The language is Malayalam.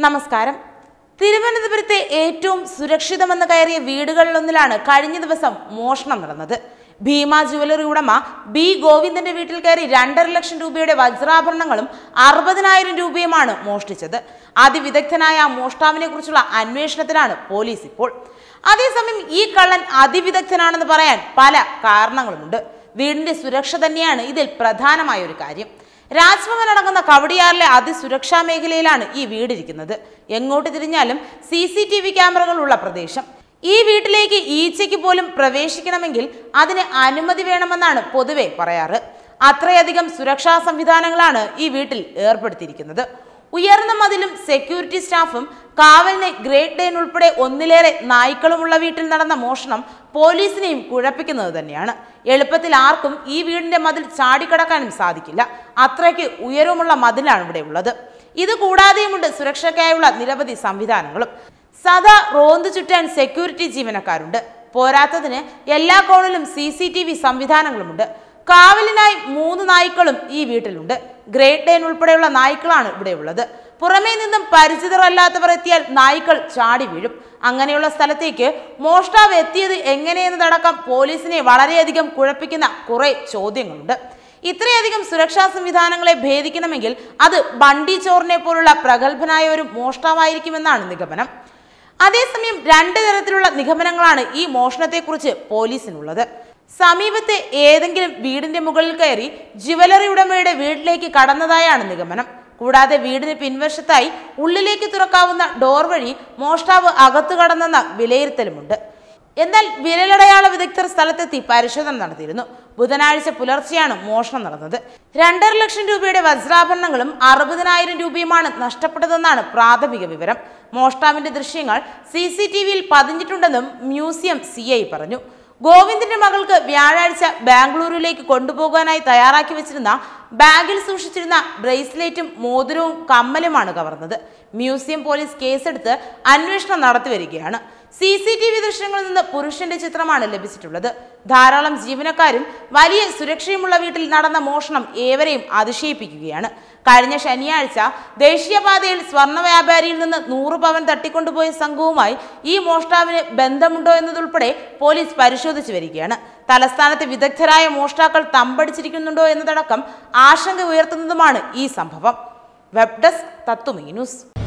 നമസ്കാരം തിരുവനന്തപുരത്തെ ഏറ്റവും സുരക്ഷിതമെന്ന് കയറിയ വീടുകളിലൊന്നിലാണ് കഴിഞ്ഞ ദിവസം മോഷണം നടന്നത് ഭീമ ജുവലറി ഉടമ ബി ഗോവിന്ദന്റെ വീട്ടിൽ കയറി രണ്ടര ലക്ഷം രൂപയുടെ വജ്രാഭരണങ്ങളും അറുപതിനായിരം രൂപയുമാണ് മോഷ്ടിച്ചത് അതിവിദഗ്ധനായ ആ മോഷ്ടാവിനെ കുറിച്ചുള്ള അന്വേഷണത്തിലാണ് പോലീസ് ഇപ്പോൾ അതേസമയം ഈ കള്ളൻ അതിവിദഗ്ധനാണെന്ന് പറയാൻ പല കാരണങ്ങളുമുണ്ട് വീടിന്റെ സുരക്ഷ തന്നെയാണ് ഇതിൽ പ്രധാനമായ ഒരു കാര്യം രാജ്ഭവൻ അടങ്ങുന്ന കവടിയാറിലെ അതിസുരക്ഷാ മേഖലയിലാണ് ഈ വീടിരിക്കുന്നത് എങ്ങോട്ട് തിരിഞ്ഞാലും സി സി ടി വി ക്യാമറകളുള്ള പ്രദേശം ഈ വീട്ടിലേക്ക് ഈച്ചയ്ക്ക് പോലും പ്രവേശിക്കണമെങ്കിൽ അതിന് അനുമതി വേണമെന്നാണ് പൊതുവെ പറയാറ് അത്രയധികം സുരക്ഷാ സംവിധാനങ്ങളാണ് ഈ വീട്ടിൽ ഏർപ്പെടുത്തിയിരിക്കുന്നത് ഉയർന്ന മതിലും സെക്യൂരിറ്റി സ്റ്റാഫും കാവലിന് ഗ്രേറ്റ് ഡേൻ ഉൾപ്പെടെ ഒന്നിലേറെ നായ്ക്കളുമുള്ള വീട്ടിൽ നടന്ന മോഷണം പോലീസിനെയും കുഴപ്പിക്കുന്നത് തന്നെയാണ് എളുപ്പത്തിൽ ആർക്കും ഈ വീടിന്റെ മതിൽ ചാടിക്കടക്കാനും സാധിക്കില്ല അത്രയ്ക്ക് ഉയരമുള്ള മതിലാണ് ഇവിടെ ഉള്ളത് ഇത് കൂടാതെയുമുണ്ട് സുരക്ഷയ്ക്കായുള്ള നിരവധി സംവിധാനങ്ങളും സദാ റോന്തു ചുറ്റാൻ സെക്യൂരിറ്റി ജീവനക്കാരുണ്ട് പോരാത്തതിന് എല്ലാ കോണിലും സി സി ടി വി സംവിധാനങ്ങളുമുണ്ട് കാവലിനായി മൂന്ന് നായ്ക്കളും ഈ വീട്ടിലുണ്ട് ഗ്രേറ്റ് ഡേൻ ഉൾപ്പെടെയുള്ള നായ്ക്കളാണ് ഇവിടെ ഉള്ളത് പുറമേ നിന്നും പരിചിതർ അല്ലാത്തവർ എത്തിയാൽ നായ്ക്കൾ ചാടി വീഴും അങ്ങനെയുള്ള സ്ഥലത്തേക്ക് മോഷ്ടാവ് എത്തിയത് എങ്ങനെയെന്നതടക്കം പോലീസിനെ വളരെയധികം കുഴപ്പിക്കുന്ന കുറെ ചോദ്യങ്ങളുണ്ട് ഇത്രയധികം സുരക്ഷാ സംവിധാനങ്ങളെ ഭേദിക്കണമെങ്കിൽ അത് ബണ്ടി ചോറിനെ പോലുള്ള പ്രഗത്ഭനായ ഒരു മോഷ്ടാവായിരിക്കുമെന്നാണ് നിഗമനം അതേസമയം രണ്ട് തരത്തിലുള്ള നിഗമനങ്ങളാണ് ഈ മോഷണത്തെക്കുറിച്ച് പോലീസിനുള്ളത് സമീപത്തെ ഏതെങ്കിലും വീടിന്റെ മുകളിൽ കയറി ജുവലറി ഉടമയുടെ വീട്ടിലേക്ക് കടന്നതായാണ് നിഗമനം കൂടാതെ വീടിന് പിൻവശത്തായി ഉള്ളിലേക്ക് തുറക്കാവുന്ന ഡോർ വഴി മോഷ്ടാവ് അകത്തു കടന്നെന്ന വിലയിരുത്തലുമുണ്ട് എന്നാൽ വിരലടയാള വിദഗ്ധർ സ്ഥലത്തെത്തി പരിശോധന നടത്തിയിരുന്നു ബുധനാഴ്ച പുലർച്ചെയാണ് മോഷണം നടന്നത് രണ്ടര ലക്ഷം രൂപയുടെ വജ്രാഭരണങ്ങളും അറുപതിനായിരം രൂപയുമാണ് നഷ്ടപ്പെട്ടതെന്നാണ് പ്രാഥമിക വിവരം മോഷ്ടാവിന്റെ ദൃശ്യങ്ങൾ സി സി ടി വിയിൽ പതിഞ്ഞിട്ടുണ്ടെന്നും മ്യൂസിയം സി ഐ പറഞ്ഞു ഗോവിന്ദന്റെ മകൾക്ക് വ്യാഴാഴ്ച ബാംഗ്ലൂരിലേക്ക് കൊണ്ടുപോകാനായി തയ്യാറാക്കി വെച്ചിരുന്ന ബാഗിൽ സൂക്ഷിച്ചിരുന്ന ബ്രേസ്ലെറ്റും മോതിരവും കമ്മലുമാണ് കവർന്നത് മ്യൂസിയം പോലീസ് കേസെടുത്ത് അന്വേഷണം നടത്തിവരികയാണ് സി സി ടി വി ദൃശ്യങ്ങളിൽ നിന്ന് പുരുഷന്റെ ചിത്രമാണ് ലഭിച്ചിട്ടുള്ളത് ധാരാളം ജീവനക്കാരും വലിയ സുരക്ഷയുമുള്ള വീട്ടിൽ നടന്ന മോഷണം ഏവരെയും അതിശയിപ്പിക്കുകയാണ് കഴിഞ്ഞ ശനിയാഴ്ച ദേശീയപാതയിൽ സ്വർണ്ണ വ്യാപാരിയിൽ നിന്ന് നൂറ് പവൻ തട്ടിക്കൊണ്ടുപോയ സംഘവുമായി ഈ മോഷ്ടാവിന് ബന്ധമുണ്ടോ എന്നതുൾപ്പെടെ പോലീസ് പരിശോധിച്ചു വരികയാണ് തലസ്ഥാനത്തെ വിദഗ്ധരായ മോഷ്ടാക്കൾ തമ്പടിച്ചിരിക്കുന്നുണ്ടോ എന്നതടക്കം ആശങ്ക ഉയർത്തുന്നതുമാണ് ഈ സംഭവം വെബ് ഡെസ്ക് തത്തുമീ ന്യൂസ്